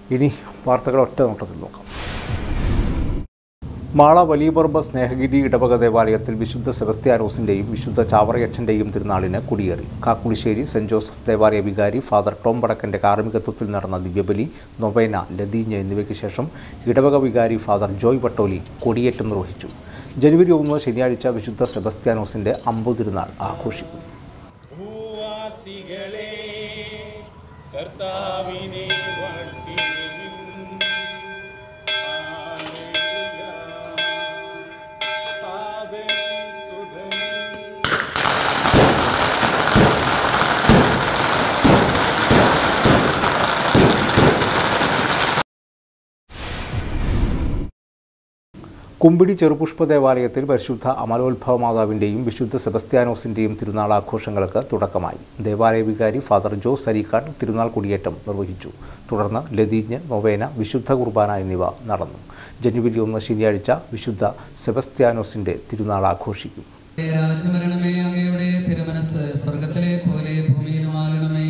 ഇനി വാർത്തകൾ ഒറ്റ നോട്ടത്തിൽ നോക്കാം മാള വലിയപറമ്പ് സ്നേഹഗിരി ഇടവക ദേവാലയത്തിൽ വിശുദ്ധ സെബസ്ത്യാനോസിന്റെയും വിശുദ്ധ ചാവറയച്ചന്റെയും തിരുനാളിന് കൊടിയേറി കാക്കുളിശ്ശേരി സെന്റ് ജോസഫ് ദേവാലയ വികാരി ഫാദർ ടോം വടക്കന്റെ കാർമ്മികത്വത്തിൽ നടന്ന ദിവ്യബലി നൊവേന ലതീഞ്ഞ് എന്നിവയ്ക്ക് ശേഷം ഇടവക വികാരി ഫാദർ ജോയ് വട്ടോലി കൊടിയേറ്റം നിർവഹിച്ചു ജനുവരി ഒന്ന് ശനിയാഴ്ച വിശുദ്ധ സെബസ്ത്യാനോസിന്റെ അമ്പു തിരുനാൾ ആഘോഷിക്കും ഭൂവാസികളെ കർത്താവിനെ വാഴ്ത്തിയിൻ. ഹല്ലേലൂയ. പാപനും സുതനും കുമ്പിടി ചെറുപുഷ്പ ദേവാലയത്തിൽ പരിശുദ്ധ അമലോത്ഭവ മാതാവിൻ്റെയും വിശുദ്ധ സെബസ്ത്യാനോസിൻ്റെയും തിരുനാൾ ആഘോഷങ്ങൾക്ക് തുടക്കമായി ദേവാലയ വികാരി ഫാദർ ജോസ് അരീക്കാട് തിരുനാൾ കൊടിയേറ്റം നിർവഹിച്ചു തുടർന്ന് ലതീഞ്ഞ് നൊവേന വിശുദ്ധ കുർബാന എന്നിവ നടന്നു ജനുവരി ഒന്ന് ശനിയാഴ്ച വിശുദ്ധ സെബസ്ത്യാനോസിൻ്റെ തിരുനാൾ ആഘോഷിക്കും രാജ്യമരണമേ അങ്ങയുടെ തിരുമനസ് സ്വർഗത്തിലെ പോലെ ഭൂമിയിലുമാകണമേ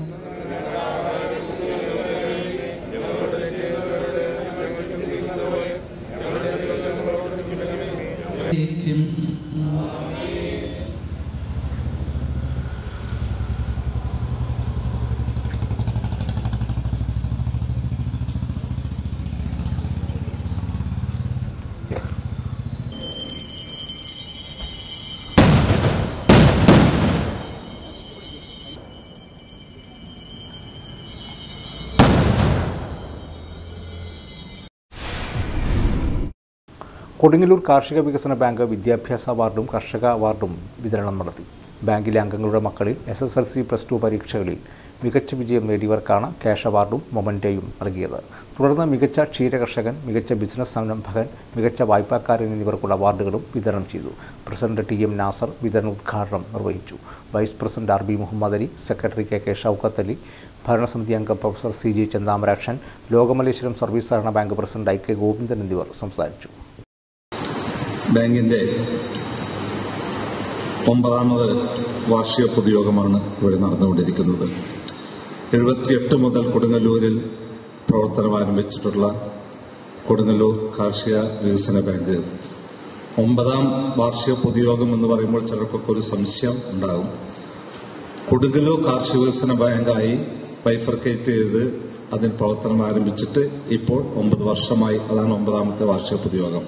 കൊടുങ്ങല്ലൂർ കാർഷിക വികസന ബാങ്ക് വിദ്യാഭ്യാസ അവാർഡും കർഷക അവാർഡും വിതരണം നടത്തി ബാങ്കിലെ അംഗങ്ങളുടെ മക്കളിൽ S S L C plus two പരീക്ഷകളിൽ മികച്ച വിജയം നേടിയവർക്കാണ് ക്യാഷ് അവാർഡും മൊമൻറ്റയും നൽകിയത് തുടർന്ന് മികച്ച ക്ഷീരകർഷകൻ മികച്ച ബിസിനസ് സംരംഭകൻ മികച്ച വായ്പാക്കാരൻ എന്നിവർക്കുള്ള അവാർഡുകളും വിതരണം ചെയ്തു പ്രസിഡന്റ് ടി എം നാസർ വിതരണ ഉദ്ഘാടനം നിർവഹിച്ചു vice president R B Muhammad Ali secretary K K Shoukath Ali ഭരണസമിതി അംഗം professor C G Chanthamarakshan Lokamaleswaram service സഹകരണ bank president I K Govindan എന്നിവർ സംസാരിച്ചു ബാങ്കിന്റെ ഒമ്പതാമത് വാർഷിക പൊതുയോഗമാണ് ഇവിടെ നടന്നുകൊണ്ടിരിക്കുന്നത് എഴുപത്തിയെട്ട് മുതൽ കൊടുങ്ങല്ലൂരിൽ പ്രവർത്തനം ആരംഭിച്ചിട്ടുള്ള കൊടുങ്ങല്ലൂർ കാർഷിക വികസന ബാങ്ക് ഒമ്പതാം വാർഷിക പൊതുയോഗം എന്ന് പറയുമ്പോൾ ചിലർക്കൊക്കെ ഒരു സംശയം ഉണ്ടാകും കൊടുങ്ങല്ലൂർ കാർഷിക വികസന ബാങ്കായി ബൈഫർക്കേറ്റ് ചെയ്ത് അതിന് പ്രവർത്തനം ആരംഭിച്ചിട്ട് ഇപ്പോൾ ഒമ്പത് വർഷമായി അതാണ് ഒമ്പതാമത്തെ വാർഷിക പൊതുയോഗം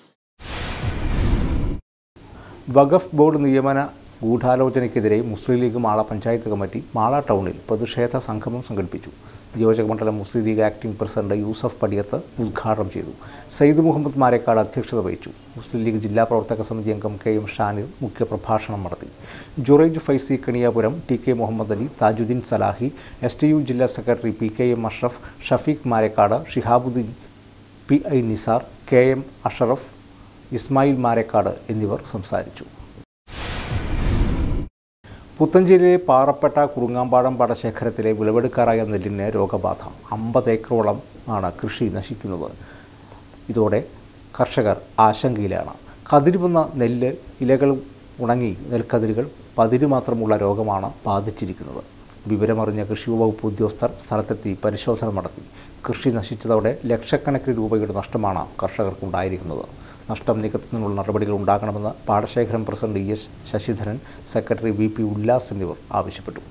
വഖഫ് ബോർഡ് നിയമന ഗൂഢാലോചനയ്ക്കെതിരെ മുസ്ലിം ലീഗ് മാള പഞ്ചായത്ത് കമ്മിറ്റി മാള ടൗണിൽ പ്രതിഷേധ സംഗമം സംഘടിപ്പിച്ചു നിയോജക മണ്ഡലം മുസ്ലിം ലീഗ് ആക്ടിംഗ് പ്രസിഡന്റ് യൂസഫ് പടിയത്ത് ഉദ്ഘാടനം ചെയ്തു സയ്യിദ് മുഹമ്മദ് മാരേക്കാട് അധ്യക്ഷത വഹിച്ചു മുസ്ലിം ലീഗ് ജില്ലാ പ്രവർത്തക സമിതി അംഗം കെ എം ഷാനിർ മുഖ്യപ്രഭാഷണം നടത്തി Juraij Faizy Kaniyapuram T K Muhammad Ali Thajuddeen Salahi S T U ജില്ലാ secretary P K M Ashraf Shafeeq Marekkad Shihabuddeen P I Nisar K M Asharaf Ismail Marekkad എന്നിവർ സംസാരിച്ചു പുത്തഞ്ചേരിയിലെ പാറപ്പെട്ട കുറുങ്ങാമ്പാടം പാടശേഖരത്തിലെ വിളവെടുക്കാറായ നെല്ലിന് രോഗബാധ അമ്പത് ഏക്കറോളം ആണ് കൃഷി നശിക്കുന്നത് ഇതോടെ കർഷകർ ആശങ്കയിലാണ് കതിര് വന്ന നെല്ല് ഇലകൾ ഉണങ്ങി നെൽക്കതിരുകൾ പതിര് മാത്രമുള്ള രോഗമാണ് ബാധിച്ചിരിക്കുന്നത് വിവരമറിഞ്ഞ കൃഷി വകുപ്പ് ഉദ്യോഗസ്ഥർ സ്ഥലത്തെത്തി പരിശോധന നടത്തി കൃഷി നശിച്ചതോടെ ലക്ഷക്കണക്കിന് രൂപയുടെ നഷ്ടമാണ് കർഷകർക്കുണ്ടായിരിക്കുന്നത് നഷ്ടം നികത്തുന്നതിനുള്ള നടപടികൾ ഉണ്ടാകണമെന്ന് പാടശേഖരം president E S Sasidharan secretary V P Ullas എന്നിവർ ആവശ്യപ്പെട്ടു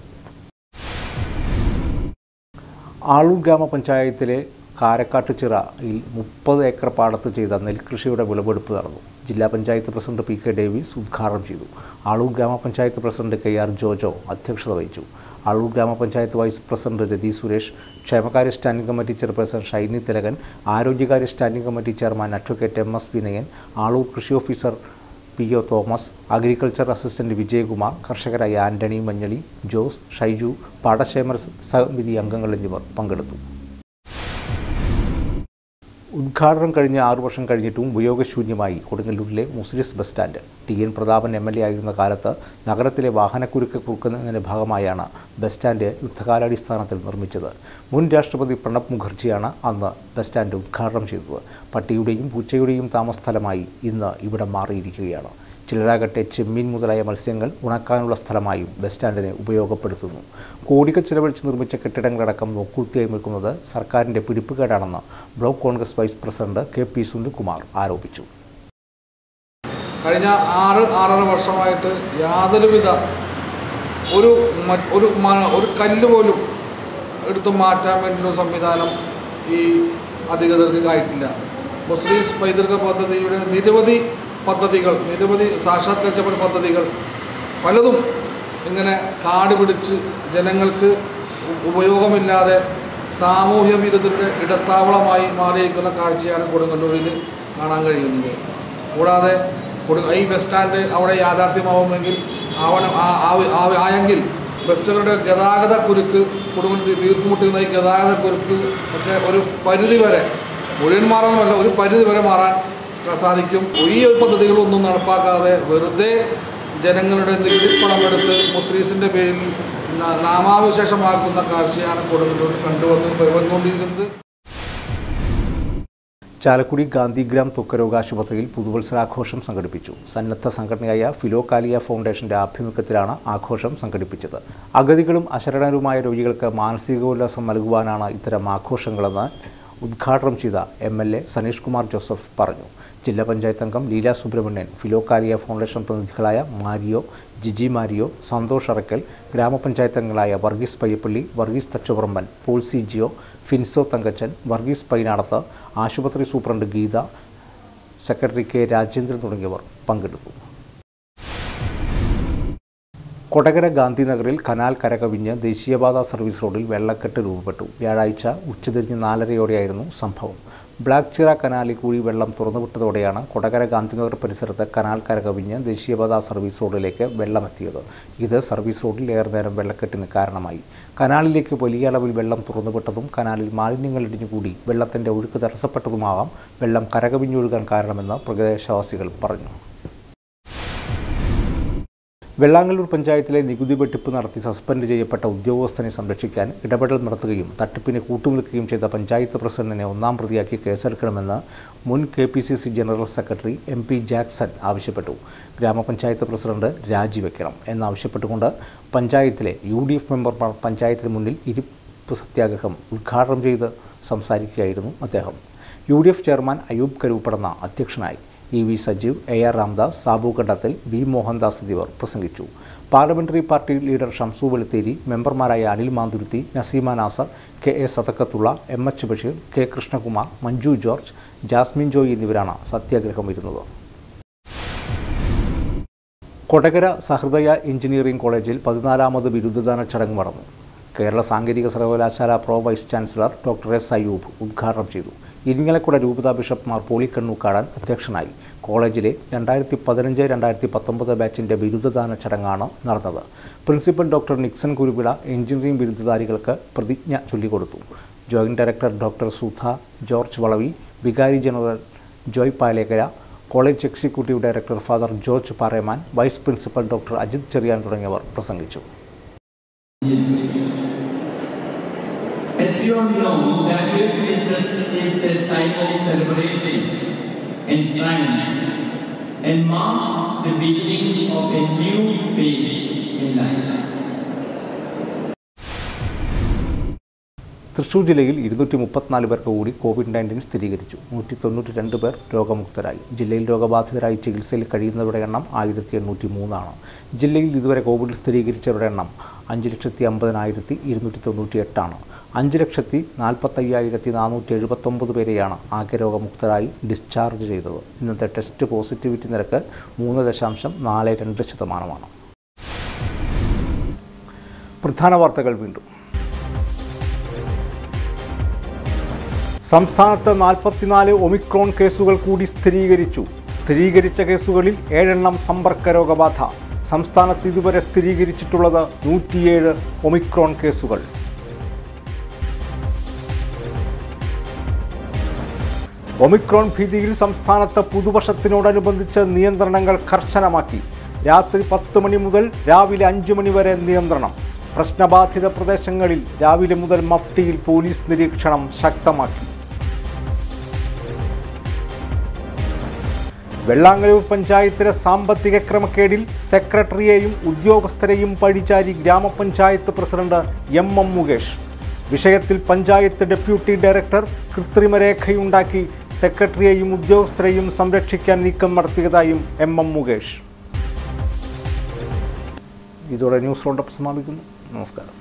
ആളൂർ ഗ്രാമപഞ്ചായത്തിലെ കാരക്കാട്ടുചിറയിൽ മുപ്പത് ഏക്കർ പാടത്ത് ചെയ്ത നെൽകൃഷിയുടെ വിളവെടുപ്പ് നടന്നു ജില്ലാ panchayat president P K Davis ഉദ്ഘാടനം ചെയ്തു ആളൂർ ഗ്രാമപഞ്ചായത്ത് പ്രസിഡന്റ് കെ ആർ ജോജോ അധ്യക്ഷത വഹിച്ചു ആളൂർ ഗ്രാമപഞ്ചായത്ത് വൈസ് പ്രസിഡന്റ് രതി സുരേഷ് ക്ഷേമകാര്യ standing committee chairperson Shiny Thilakan ആരോഗ്യകാര്യ standing committee chairman advocate M S Vinayan Aloor കൃഷി officer P O Thomas agriculture assistant Vijayakumar കർഷകരായ ആന്റണി മഞ്ഞളി ജോസ് ഷൈജു പാടശേമർ സമിതി അംഗങ്ങൾ എന്നിവർ പങ്കെടുത്തു ഉദ്ഘാടനം കഴിഞ്ഞ് ആറു വർഷം കഴിഞ്ഞിട്ടും ഉപയോഗശൂന്യമായി കൊടുങ്ങല്ലൂരിലെ Muziris bus stand T N Prathapan M L A ആയിരുന്ന കാലത്ത് നഗരത്തിലെ വാഹനക്കുരുക്ക് കുറുക്കുന്നതിൻ്റെ ഭാഗമായാണ് ബസ് സ്റ്റാൻഡ് യുദ്ധകാലാടിസ്ഥാനത്തിൽ നിർമ്മിച്ചത് മുൻ രാഷ്ട്രപതി പ്രണബ് മുഖർജിയാണ് അന്ന് ബസ് സ്റ്റാൻഡ് ഉദ്ഘാടനം ചെയ്തത് പട്ടിയുടെയും പൂച്ചയുടെയും താമസസ്ഥലമായി ഇന്ന് ഇവിടെ മാറിയിരിക്കുകയാണ് ചിലരാകട്ടെ ചെമ്മീൻ മുതലായ മത്സ്യങ്ങൾ ഉണക്കാനുള്ള സ്ഥലമായും ബസ് സ്റ്റാൻഡിനെ ഉപയോഗപ്പെടുത്തുന്നു കോടികൾ ചിലവഴിച്ച് നിർമ്മിച്ച കെട്ടിടങ്ങളടക്കം നോക്കുകുത്തിയായി നിൽക്കുന്നത് സർക്കാരിൻ്റെ പിടിപ്പുകേടാണെന്ന് block Congress vice president K P Sunilkumar ആരോപിച്ചു കഴിഞ്ഞ ആറ് ആറര വർഷമായിട്ട് യാതൊരുവിധ ഒരു മ- ഒരു മ- ഒരു കല്ല് പോലും എടുത്ത് മാറ്റാൻ വേണ്ടിയുള്ള സംവിധാനം ഈ അധികൃതർക്ക് ആയിട്ടില്ല മുസ്ലിംസ് പൈതൃക പദ്ധതിയുടെ നിരവധി പദ്ധതികൾ നിരവധി സാക്ഷാത്കരിച്ചപ്പെട്ട പദ്ധതികൾ പലതും ഇങ്ങനെ കാട് പിടിച്ച് ജനങ്ങൾക്ക് ഉ- ഉപയോഗമില്ലാതെ സാമൂഹ്യ വിരുദ്ധരുടെ ഇടത്താവളമായി മാറിയിരിക്കുന്ന കാഴ്ചയാണ് കൊടുങ്ങല്ലൂരിൽ കാണാൻ കഴിയുന്നത് കൂടാതെ കൊടു ഈ ബസ് സ്റ്റാൻഡ് അവിടെ യാഥാർത്ഥ്യമാവുമെങ്കിൽ ആവണം ആ- ആ- ആ- ആയെങ്കിൽ ബസ്സുകളുടെ ഗതാഗത കുരുക്ക് കൊടുങ്ങല്ലൂർ വീർപ്പുമുട്ടുന്ന ഈ ഗതാഗത കുരുക്ക് ഒക്കെ ഒരു പരിധി വരെ മുഴുവൻ മാറാനല്ല ഒരു പരിധി വരെ മാറാൻ സാധിക്കും ഈ ഒരു പദ്ധതികളൊന്നും നടപ്പാക്കാതെ വെറുതെ ജനങ്ങളുടെ നികുതിപ്പണം എടുത്ത് മുസ്ലിംസിൻ്റെ പേരിൽ ന- നാമാവിശേഷമാക്കുന്ന കാഴ്ചയാണ് കൊടുങ്ങല്ലൂർ കണ്ടുവന്ന് വന്നുകൊണ്ടിരിക്കുന്നത് ചാലക്കുടി ഗാന്ധിഗ്രാം ത്വക്കരോഗ ആശുപത്രിയിൽ പുതുവത്സരാഘോഷം സംഘടിപ്പിച്ചു സന്നദ്ധ സംഘടനയായ ഫിലോകാലിയ ഫൗണ്ടേഷന്റെ ആഭിമുഖ്യത്തിലാണ് ആഘോഷം സംഘടിപ്പിച്ചത് അഗതികളും അശരണരുമായ രോഗികൾക്ക് മാനസികോല്ലാസം നൽകുവാനാണ് ഇത്തരം ആഘോഷങ്ങളെന്ന് ഉദ്ഘാടനം ചെയ്ത M L A Saneesh Kumar Joseph പറഞ്ഞു ജില്ലാ പഞ്ചായത്ത് അംഗം ലീല സുബ്രഹ്മണ്യൻ ഫിലോകാലിയ ഫൗണ്ടേഷൻ പ്രതിനിധികളായ മാരിയോ ജിജി മാരിയോ സന്തോഷ് അറക്കൽ ഗ്രാമപഞ്ചായത്ത് അംഗങ്ങളായ വർഗീസ് പയ്യപ്പള്ളി വർഗീസ് തച്ചുപറമ്പൻ പോൾ സി ജിയോ ഫിൻസോ തങ്കച്ചൻ വർഗീസ് പൈനാടത്ത് ആശുപത്രി superintendent Geetha secretary K Rajendran തുടങ്ങിയവർ പങ്കെടുത്തു കൊടകര ഗാന്ധിനഗറിൽ കനാൽ കരകവിഞ്ഞ് ദേശീയപാത സർവീസ് റോഡിൽ വെള്ളക്കെട്ട് രൂപപ്പെട്ടു വ്യാഴാഴ്ച ഉച്ചതിരിഞ്ഞ് നാലരയോടെയായിരുന്നു സംഭവം ബ്ലാക്ക് ചിറ കനാലിൽ കൂടി വെള്ളം തുറന്നുവിട്ടതോടെയാണ് കൊടകര ഗാന്ധിനഗർ പരിസരത്ത് കനാൽ കരകവിഞ്ഞ് ദേശീയപാത സർവീസ് റോഡിലേക്ക് വെള്ളമെത്തിയത് ഇത് സർവീസ് റോഡിൽ ഏറെ നേരം വെള്ളക്കെട്ടിന് കാരണമായി കനാലിലേക്ക് വലിയ അളവിൽ വെള്ളം തുറന്നുവിട്ടതും കനാലിൽ മാലിന്യങ്ങൾ ഇടിഞ്ഞുകൂടി വെള്ളത്തിൻ്റെ ഒഴുക്ക് തടസ്സപ്പെട്ടതുമാകാം വെള്ളം കരകവിഞ്ഞൊഴുകാൻ കാരണമെന്ന് പ്രദേശവാസികൾ പറഞ്ഞു വെള്ളാങ്ങല്ലൂർ പഞ്ചായത്തിലെ നികുതി വെട്ടിപ്പ് നടത്തി സസ്പെൻഡ് ചെയ്യപ്പെട്ട ഉദ്യോഗസ്ഥനെ സംരക്ഷിക്കാൻ ഇടപെടൽ നടത്തുകയും തട്ടിപ്പിന് കൂട്ടുനിൽക്കുകയും ചെയ്ത പഞ്ചായത്ത് പ്രസിഡന്റിനെ ഒന്നാം പ്രതിയാക്കി കേസെടുക്കണമെന്ന് മുൻ K P C C general secretary M P Jackson ആവശ്യപ്പെട്ടു ഗ്രാമപഞ്ചായത്ത് പ്രസിഡന്റ് രാജിവെക്കണം എന്നാവശ്യപ്പെട്ടുകൊണ്ട് പഞ്ചായത്തിലെ യു ഡി എഫ് മെമ്പർമാർ പഞ്ചായത്തിന് മുന്നിൽ ഇരിപ്പ് സത്യാഗ്രഹം ഉദ്ഘാടനം ചെയ്ത് സംസാരിക്കുകയായിരുന്നു അദ്ദേഹം U D F chairman Ayoob Karupadanna അധ്യക്ഷനായി E V Sajeev A R Ramdas Sabu Kandathil V Mohandas എന്നിവർ പ്രസംഗിച്ചു parliamentary party leader Shamsu Veluthery മെമ്പർമാരായ Anil Manthuruthy Naseema Nasar K A Sathakathulla M H Basheer K Krishnakumar Manju George Jasmine Joy എന്നിവരാണ് സത്യാഗ്രഹം ഇരുന്നത് കൊടകര സഹൃദയ എഞ്ചിനീയറിംഗ് കോളേജിൽ പതിനാലാമത് ബിരുദദാന ചടങ്ങ് നടന്നു കേരള സാങ്കേതിക സർവകലാശാല pro vice chancellor doctor S Ayyoob ഉദ്ഘാടനം ചെയ്തു ഇരിങ്ങലക്കുട രൂപതാ ബിഷപ്പ് മാർ പോളി കണ്ണൂക്കാടൻ അധ്യക്ഷനായി കോളേജിലെ രണ്ടായിരത്തി പതിനഞ്ച് രണ്ടായിരത്തി പത്തൊമ്പത് ബാച്ചിൻ്റെ ബിരുദദാന ചടങ്ങാണ് നടന്നത് principal doctor Nixon Kuruvila engineering ബിരുദധാരികൾക്ക് പ്രതിജ്ഞ ചൊല്ലിക്കൊടുത്തു joint director doctor Sudha George Valavi വികാരി general Joy Palekkara college executive director father George Pareman vice principal doctor Ajith Cherian തുടങ്ങിയവർ പ്രസംഗിച്ചു As you all know, graduation is a, is a timely celebration and triumph and marks the beginning of a new phase in life. Thrissur ജില്ലയിൽ ഇരുന്നൂറ്റി മുപ്പത്തിനാല് പേർക്ക് കൂടി Covid nineteen സ്ഥിരീകരിച്ചു നൂറ്റി തൊണ്ണൂറ്റി രണ്ട് പേർ രോഗമുക്തരായി ജില്ലയിൽ രോഗബാധിതരായി ചികിത്സയിൽ കഴിയുന്നവരുടെ എണ്ണം ആയിരത്തി എണ്ണൂറ്റി മൂന്നാണ് ജില്ലയിൽ ഇതുവരെ കോവിഡ് സ്ഥിരീകരിച്ചവരുടെ എണ്ണം അഞ്ച് ലക്ഷത്തി അമ്പതിനായിരത്തി ഇരുന്നൂറ്റി തൊണ്ണൂറ്റി എട്ടാണ് അഞ്ച് ലക്ഷത്തി നാൽപ്പത്തയ്യായിരത്തി നാനൂറ്റി എഴുപത്തൊമ്പത് പേരെയാണ് ആകെ രോഗമുക്തരായി ഡിസ്ചാർജ് ചെയ്തത് ഇന്നത്തെ ടെസ്റ്റ് പോസിറ്റിവിറ്റി നിരക്ക് മൂന്ന് ദശാംശം നാല് രണ്ട് ശതമാനമാണ് പ്രധാന വാർത്തകൾ വീണ്ടും സംസ്ഥാനത്ത് നാൽപ്പത്തിനാല് ഒമിക്രോൺ കേസുകൾ കൂടി സ്ഥിരീകരിച്ചു സ്ഥിരീകരിച്ച കേസുകളിൽ ഏഴെണ്ണം സമ്പർക്ക രോഗബാധ സംസ്ഥാനത്ത് ഇതുവരെ സ്ഥിരീകരിച്ചിട്ടുള്ളത് നൂറ്റിയേഴ് ഒമിക്രോൺ കേസുകൾ ഒമിക്രോൺ ഭീതിയിൽ സംസ്ഥാനത്ത് പുതുവർഷത്തിനോടനുബന്ധിച്ച് നിയന്ത്രണങ്ങൾ കർശനമാക്കി രാത്രി പത്ത് മണി മുതൽ രാവിലെ അഞ്ചു മണി വരെ നിയന്ത്രണം പ്രശ്നബാധിത പ്രദേശങ്ങളിൽ രാവിലെ മുതൽ മഫ്റ്റിയിൽ പോലീസ് നിരീക്ഷണം ശക്തമാക്കി വെള്ളാങ്കലൂർ പഞ്ചായത്തിലെ സാമ്പത്തിക ക്രമക്കേടിൽ സെക്രട്ടറിയെയും ഉദ്യോഗസ്ഥരെയും പഴിചാരി ഗ്രാമപഞ്ചായത്ത് പ്രസിഡന്റ് എം എം മുകേഷ് വിഷയത്തിൽ പഞ്ചായത്ത് ഡെപ്യൂട്ടി ഡയറക്ടർ കൃത്രിമരേഖയുണ്ടാക്കി സെക്രട്ടറിയെയും ഉദ്യോഗസ്ഥരെയും സംരക്ഷിക്കാൻ നീക്കം നടത്തിയതായും എം എം മുകേഷ് ഇതോടെ ന്യൂസ് റൗണ്ടപ്പ് സമാപിക്കുന്നു നമസ്കാരം